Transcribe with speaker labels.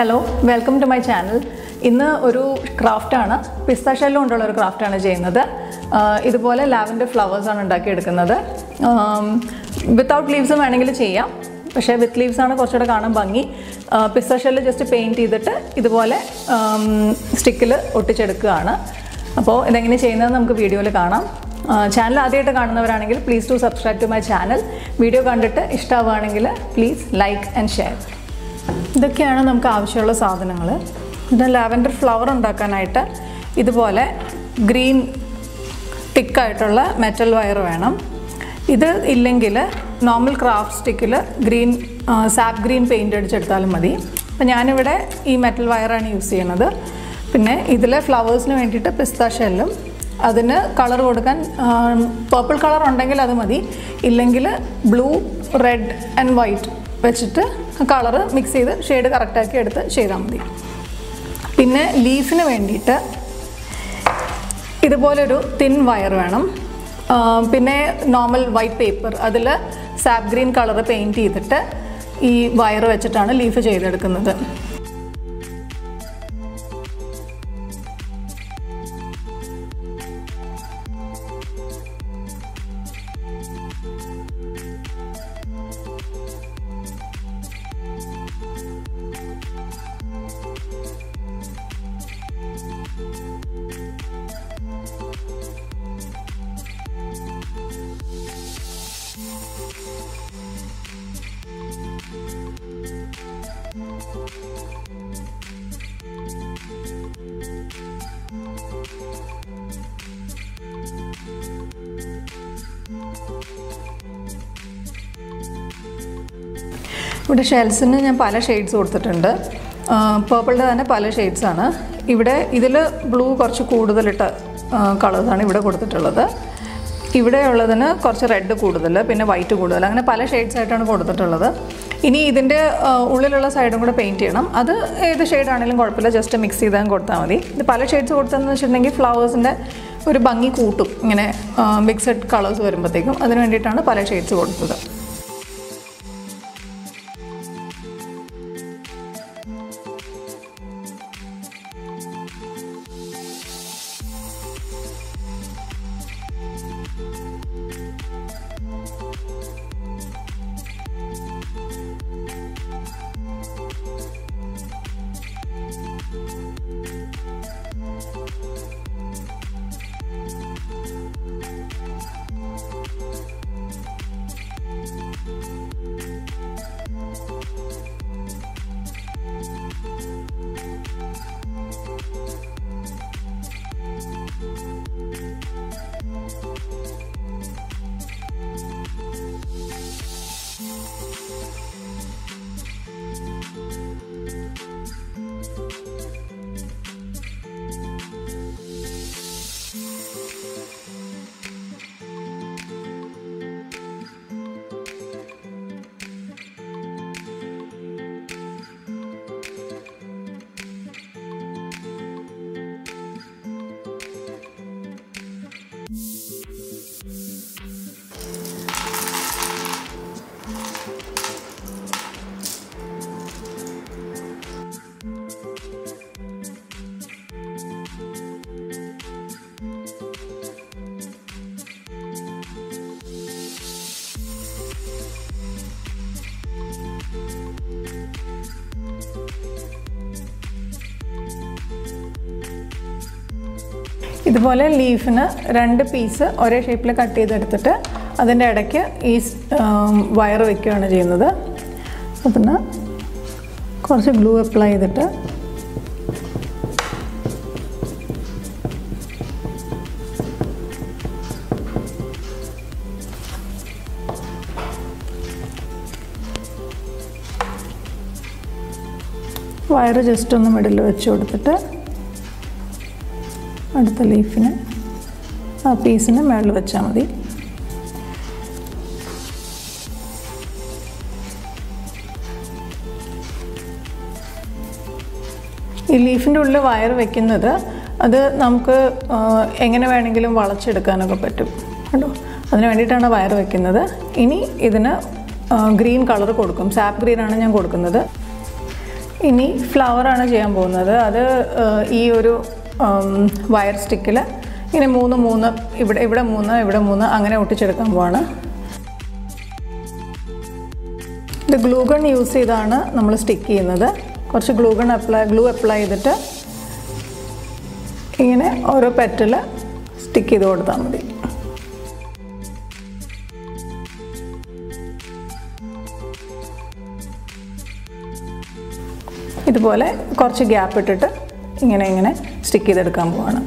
Speaker 1: hello welcome to my channel ഇന്ന് ഒരു ക്രാഫ്റ്റാണ് പിസ്ത shell കൊണ്ടുള്ള ഒരു ക്രാഫ്റ്റാണ് ചെയ്യുന്നത് ആഹ് ഇതുപോലെ ലാവൻഡർ ഫ്ലവേഴ്സാണ് ഉണ്ടാക്കിയെടുക്കുന്നത് വിത്തൗട്ട് ലീവ്സും വേണമെങ്കിൽ ചെയ്യാം പക്ഷേ വിത്ത് ലീവ്സാണ് കുറച്ചുകൂടെ കാണാൻ ഭംഗി പിസ്ത ഷെല്ല് ജസ്റ്റ് പെയിൻറ്റ് ചെയ്തിട്ട് ഇതുപോലെ സ്റ്റിക്കിൽ ഒട്ടിച്ചെടുക്കുകയാണ് അപ്പോൾ ഇതെങ്ങനെ ചെയ്യുന്നത് നമുക്ക് വീഡിയോയിൽ കാണാം ചാനൽ ആദ്യമായിട്ട് കാണുന്നവരാണെങ്കിൽ please to subscribe to my channel video കണ്ടിട്ട് ഇഷ്ടമാവുകയാണെങ്കിൽ പ്ലീസ് ലൈക്ക് ആൻഡ് ഷെയർ ഇതൊക്കെയാണ് നമുക്ക് ആവശ്യമുള്ള സാധനങ്ങൾ ഇത് ലാവൻഡർ ഫ്ലവർ ഉണ്ടാക്കാനായിട്ട് ഇതുപോലെ ഗ്രീൻ തിക്കായിട്ടുള്ള മെറ്റൽ വയർ വേണം ഇത് ഇല്ലെങ്കിൽ നോർമൽ ക്രാഫ്റ്റ് സ്റ്റിക്കിൽ ഗ്രീൻ സാപ്പ് ഗ്രീൻ പെയിൻ്റ് അടിച്ചെടുത്താലും മതി അപ്പം ഞാനിവിടെ ഈ മെറ്റൽ വയറാണ് യൂസ് ചെയ്യണത് പിന്നെ ഇതിലെ ഫ്ലവേഴ്സിന് വേണ്ടിയിട്ട് പിസ്ത ഷെല്ലും അതിന് കളർ കൊടുക്കാൻ പേർപ്പിൾ കളർ ഉണ്ടെങ്കിൽ അത് മതി ഇല്ലെങ്കിൽ ബ്ലൂ റെഡ് ആൻഡ് വൈറ്റ് വെച്ചിട്ട് കളറ് മിക്സ് ചെയ്ത് ഷെയ്ഡ് കറക്റ്റാക്കി എടുത്ത് ചെയ്താൽ മതി പിന്നെ ലീഫിന് വേണ്ടിയിട്ട് ഇതുപോലൊരു തിൻ വയർ വേണം ആ, പിന്നെ നോർമൽ വൈറ്റ് പേപ്പർ അതിൽ സാപ്പ് ഗ്രീൻ കളർ പെയിൻറ്റ് ചെയ്തിട്ട് ഈ വയർ വെച്ചിട്ടാണ് ലീഫ് ചെയ്തെടുക്കുന്നത് ഇവിടെ ഷെൽസിന് ഞാൻ പല ഷെയ്ഡ്സ് കൊടുത്തിട്ടുണ്ട് പേർപ്പിളിൻ്റെ തന്നെ പല ഷെയ്ഡ്സാണ് ഇവിടെ ഇതിൽ ബ്ലൂ കുറച്ച് കൂടുതലിട്ട കളേഴ്സാണ് ഇവിടെ കൊടുത്തിട്ടുള്ളത് ഇവിടെ ഉള്ളതിന് കുറച്ച് റെഡ് കൂടുതൽ പിന്നെ വൈറ്റ് കൂടുതൽ അങ്ങനെ പല ഷെയ്ഡ്സ് ആയിട്ടാണ് കൊടുത്തിട്ടുള്ളത് ഇനി ഇതിൻ്റെ ആ, ഉള്ളിലുള്ള സൈഡും കൂടെ പെയിൻറ്റ് ചെയ്യണം അത് ഏത് ഷെയ്ഡാണെങ്കിലും കുഴപ്പമില്ല ജസ്റ്റ് മിക്സ് ചെയ്താൽ കൊടുത്താൽ മതി ഇത് പല ഷെയ്ഡ്സ് കൊടുത്തതെന്ന് വെച്ചിട്ടുണ്ടെങ്കിൽ ഫ്ലവേഴ്സിൻ്റെ ഒരു ഭംഗി കൂട്ടും ഇങ്ങനെ മിക്സഡ് കളേഴ്സ് വരുമ്പോഴത്തേക്കും അതിന് വേണ്ടിയിട്ടാണ് പല ഷെയ്ഡ്സ് കൊടുത്തത് ഇതുപോലെ ലീഫിന് രണ്ട് പീസ് ഒരേ ഷേപ്പിൽ കട്ട് ചെയ്തെടുത്തിട്ട് അതിൻ്റെ ഇടയ്ക്ക് ഈ വയർ വെക്കുകയാണ് ചെയ്യുന്നത് അതിന് കുറച്ച് ഗ്ലൂ അപ്ലൈ ചെയ്തിട്ട് വയറ് ജസ്റ്റ് ഒന്ന് മിഡിൽ വെച്ച് കൊടുത്തിട്ട് അടുത്ത ലീഫിന് ആ പീസിന് മുകളിൽ വെച്ചാൽ മതി ഈ ലീഫിൻ്റെ ഉള്ളിൽ വയർ വെക്കുന്നത് അത് നമുക്ക് ആ, എങ്ങനെ വേണമെങ്കിലും വളച്ചെടുക്കാനൊക്കെ പറ്റും കേട്ടോ അതിന് വേണ്ടിയിട്ടാണ് വയർ വെക്കുന്നത് ഇനി ഇതിന് ഗ്രീൻ കളർ കൊടുക്കും സാപ്പ് ഗ്രീനാണ് ഞാൻ കൊടുക്കുന്നത് ഇനി ഫ്ലവറാണ് ചെയ്യാൻ പോകുന്നത് അത് ആ, ഈ ഒരു വയർ സ്റ്റിക്കിൽ ഇങ്ങനെ മൂന്ന് മൂന്ന് ഇവിടെ ഇവിടെ മൂന്ന് ഇവിടെ മൂന്ന് അങ്ങനെ ഒട്ടിച്ചെടുക്കാൻ പോവാണ് ഇത് ഗ്ലൂഗൺ യൂസ് ചെയ്താണ് നമ്മൾ സ്റ്റിക്ക് ചെയ്യുന്നത് കുറച്ച് ഗ്ലൂഗൺ അപ്ലൈ ഗ്ലൂ അപ്ലൈ ചെയ്തിട്ട് ഇങ്ങനെ ഓരോ പെറ്റൽ സ്റ്റിക്ക് ചെയ്ത് കൊടുത്താൽ മതി ഇതുപോലെ കുറച്ച് ഗ്യാപ്പ് ഇട്ടിട്ട് ഇങ്ങനെ ഇങ്ങനെ സ്റ്റിക്ക് ചെയ്തെടുക്കാൻ പോവാണ്